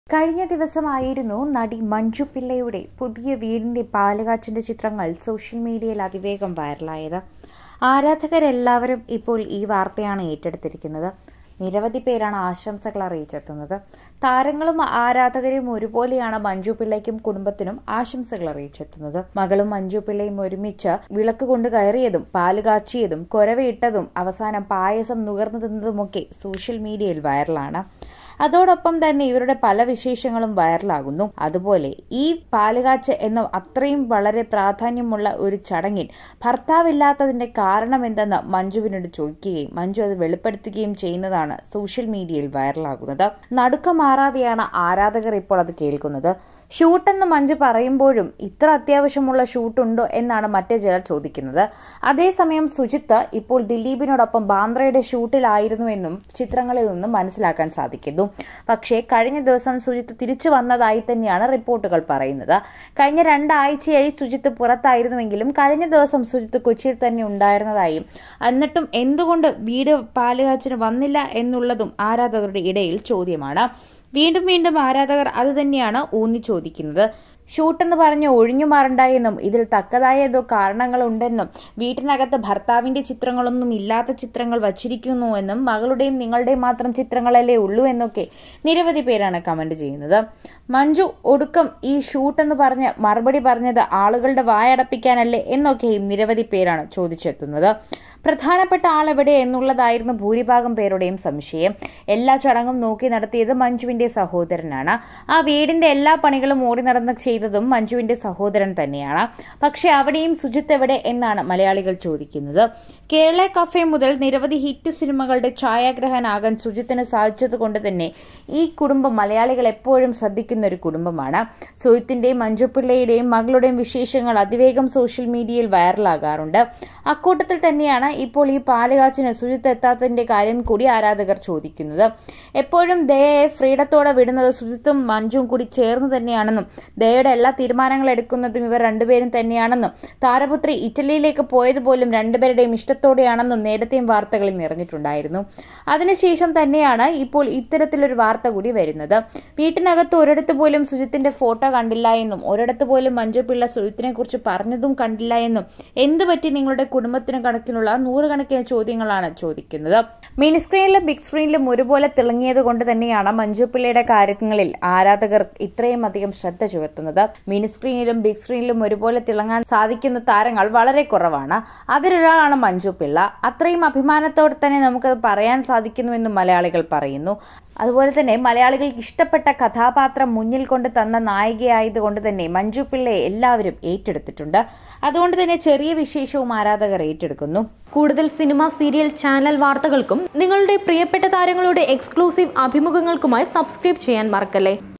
കഴിഞ്ഞ ദിവസമായിരുന്നു നടി മഞ്ജു പിള്ളയുടെ പുതിയ വീടിന്റെ പാലുകാച്ചിന്റെ ചിത്രങ്ങൾ സോഷ്യൽ മീഡിയയിൽ അതിവേഗം വൈറലായത് ആരാധകരെല്ലാവരും ഇപ്പോൾ ഈ വാർത്തയാണ് ഏറ്റെടുത്തിരിക്കുന്നത് നിരവധി പേരാണ് ആശംസകൾ അറിയിച്ചെത്തുന്നത് താരങ്ങളും ആരാധകരും ഒരുപോലെയാണ് മഞ്ജു പിള്ളയ്ക്കും കുടുംബത്തിനും ആശംസകൾ അറിയിച്ചെത്തുന്നത് മകളും മഞ്ജു പിള്ളയും ഒരുമിച്ച് വിളക്ക് കൊണ്ട് കയറിയതും പാല് കാച്ചിയതും കൊരവയിട്ടതും അവസാനം പായസം നുകർന്നു തിന്നതുമൊക്കെ സോഷ്യൽ മീഡിയയിൽ വൈറലാണ് അതോടൊപ്പം തന്നെ ഇവരുടെ പല വിശേഷങ്ങളും വൈറലാകുന്നു അതുപോലെ ഈ പാലുകാച്ച് എന്ന അത്രയും വളരെ പ്രാധാന്യമുള്ള ഒരു ചടങ്ങിൽ ഭർത്താവില്ലാത്തതിന്റെ കാരണം എന്തെന്ന് മഞ്ജുവിനോട് ചോദിക്കുകയും മഞ്ജു അത് വെളിപ്പെടുത്തുകയും ചെയ്യുന്നതാണ് സോഷ്യൽ മീഡിയയിൽ വൈറലാകുന്നത് നടുക്കം മാറാതെയാണ് ആരാധകർ ഇപ്പോൾ അത് കേൾക്കുന്നത് ഷൂട്ടെന്ന് മഞ്ജു പറയുമ്പോഴും ഇത്ര അത്യാവശ്യമുള്ള ഷൂട്ടുണ്ടോ എന്നാണ് മറ്റേ ചിലർ ചോദിക്കുന്നത് അതേസമയം സുജിത്ത് ഇപ്പോൾ ദിലീപിനോടൊപ്പം ബാന്ദ്രയുടെ ഷൂട്ടിലായിരുന്നുവെന്നും ചിത്രങ്ങളിൽ നിന്നും മനസ്സിലാക്കാൻ സാധിക്കുന്നു പക്ഷേ കഴിഞ്ഞ ദിവസം സുജിത്ത് തിരിച്ചു വന്നതായി തന്നെയാണ് റിപ്പോർട്ടുകൾ പറയുന്നത് കഴിഞ്ഞ രണ്ടാഴ്ചയായി സുജിത്ത് പുറത്തായിരുന്നുവെങ്കിലും കഴിഞ്ഞ ദിവസം സുജിത്ത് കൊച്ചിയിൽ തന്നെ ഉണ്ടായിരുന്നതായും എന്നിട്ടും എന്തുകൊണ്ട് വീട് പാലുകാച്ചിന് വന്നില്ല എന്നുള്ളതും ആരാധകരുടെ ഇടയിൽ ചോദ്യമാണ് വീണ്ടും വീണ്ടും ആരാധകർ അത് തന്നെയാണ് ഊന്നി ചോദിക്കുന്നത് ഷൂട്ടെന്ന് പറഞ്ഞ് ഒഴിഞ്ഞു മാറണ്ടായെന്നും ഇതിൽ തക്കതായ ഏതോ കാരണങ്ങളുണ്ടെന്നും വീട്ടിനകത്ത് ഭർത്താവിന്റെ ചിത്രങ്ങളൊന്നും ഇല്ലാത്ത ചിത്രങ്ങൾ വച്ചിരിക്കുന്നു എന്നും മകളുടെയും നിങ്ങളുടെയും മാത്രം ചിത്രങ്ങളല്ലേ ഉള്ളൂ എന്നൊക്കെ നിരവധി പേരാണ് കമന്റ് ചെയ്യുന്നത് മഞ്ജു ഒടുക്കം ഈ ഷൂട്ടെന്ന് പറഞ്ഞ് മറുപടി പറഞ്ഞത് ആളുകളുടെ വായടപ്പിക്കാനല്ലേ എന്നൊക്കെയും നിരവധി പേരാണ് ചോദിച്ചെത്തുന്നത് പ്രധാനപ്പെട്ട ആളെവിടെ എന്നുള്ളതായിരുന്നു ഭൂരിഭാഗം പേരുടെയും സംശയം എല്ലാ ചടങ്ങും നോക്കി നടത്തിയത് മഞ്ജുവിന്റെ സഹോദരനാണ് ആ വീടിന്റെ എല്ലാ പണികളും ഓടി നടന്ന് ചെയ്തതും മഞ്ജുവിന്റെ സഹോദരൻ തന്നെയാണ് പക്ഷെ അവിടെയും സുജിത്ത് എവിടെ എന്നാണ് മലയാളികൾ ചോദിക്കുന്നത് കേരള കഫേ മുതൽ നിരവധി ഹിറ്റ് സിനിമകളുടെ ഛായാഗ്രഹനാകാൻ സുജിത്തിന് സാധിച്ചതുകൊണ്ട് തന്നെ ഈ കുടുംബം മലയാളികൾ എപ്പോഴും ശ്രദ്ധിക്കുന്ന ഒരു കുടുംബമാണ് സുജിത്തിന്റെയും മഞ്ജുപിള്ളയുടെയും മകളുടെയും വിശേഷങ്ങൾ അതിവേഗം സോഷ്യൽ മീഡിയയിൽ വൈറലാകാറുണ്ട് അക്കൂട്ടത്തിൽ തന്നെയാണ് ഇപ്പോൾ ഈ പാലുകാച്ചിന് സുജിത്ത് എത്താത്തതിന്റെ കാര്യം കൂടി ആരാധകർ ചോദിക്കുന്നത് എപ്പോഴും ദയയെ ഫ്രീഡത്തോടെ വിടുന്നത് സുജിത്തും മഞ്ജുവും കൂടി ചേർന്ന് തന്നെയാണെന്നും ദയയുടെ എല്ലാ തീരുമാനങ്ങൾ എടുക്കുന്നതും ഇവർ രണ്ടുപേരും തന്നെയാണെന്നും താരപുത്രി ഇറ്റലിയിലേക്ക് പോയതുപോലും രണ്ടുപേരുടെയും ഇഷ്ടത്തോടെയാണെന്നും നേരത്തെയും വാർത്തകളിൽ നിറഞ്ഞിട്ടുണ്ടായിരുന്നു അതിനുശേഷം തന്നെയാണ് ഇപ്പോൾ ഇത്തരത്തിലൊരു വാർത്ത കൂടി വരുന്നത് വീട്ടിനകത്ത് ഒരിടത്ത് പോലും സുജിത്തിന്റെ ഫോട്ടോ കണ്ടില്ല എന്നും ഒരിടത്ത് പോലും മഞ്ജു പിള്ള സുജിത്തിനെ കുറിച്ച് പറഞ്ഞതും കണ്ടില്ല എന്നും എന്തുപറ്റി നിങ്ങളുടെ കുടുംബത്തിന് കണക്കിനുള്ള നൂറുകണക്കിന് ചോദ്യങ്ങളാണ് ചോദിക്കുന്നത് മിനി സ്ക്രീനിലും ബിഗ് സ്ക്രീനിലും ഒരുപോലെ തിളങ്ങിയത് കൊണ്ട് തന്നെയാണ് മഞ്ജു പിള്ളയുടെ കാര്യങ്ങളിൽ ആരാധകർ ഇത്രയും അധികം ശ്രദ്ധ ചുമത്തുന്നത് മിനി സ്ക്രീനിലും ബിഗ് സ്ക്രീനിലും ഒരുപോലെ തിളങ്ങാൻ സാധിക്കുന്ന താരങ്ങൾ വളരെ കുറവാണ് അതിലൊരാളാണ് മഞ്ജു പിള്ള അത്രയും അഭിമാനത്തോടെ തന്നെ നമുക്കത് പറയാൻ സാധിക്കുന്നുവെന്നും മലയാളികൾ പറയുന്നു അതുപോലെ തന്നെ മലയാളികൾക്ക് ഇഷ്ടപ്പെട്ട കഥാപാത്രം മുന്നിൽ കൊണ്ട് തന്ന നായികയായതുകൊണ്ട് തന്നെ മഞ്ജു പിള്ളയെ എല്ലാവരും ഏറ്റെടുത്തിട്ടുണ്ട് അതുകൊണ്ട് തന്നെ ചെറിയ വിശേഷവും ആരാധകർ ഏറ്റെടുക്കുന്നു കൂടുതൽ സിനിമ സീരിയൽ ചാനൽ വാർത്തകൾക്കും നിങ്ങളുടെ പ്രിയപ്പെട്ട താരങ്ങളുടെ എക്സ്ക്ലൂസീവ് അഭിമുഖങ്ങൾക്കുമായി സബ്സ്ക്രൈബ് ചെയ്യാൻ മറക്കല്ലേ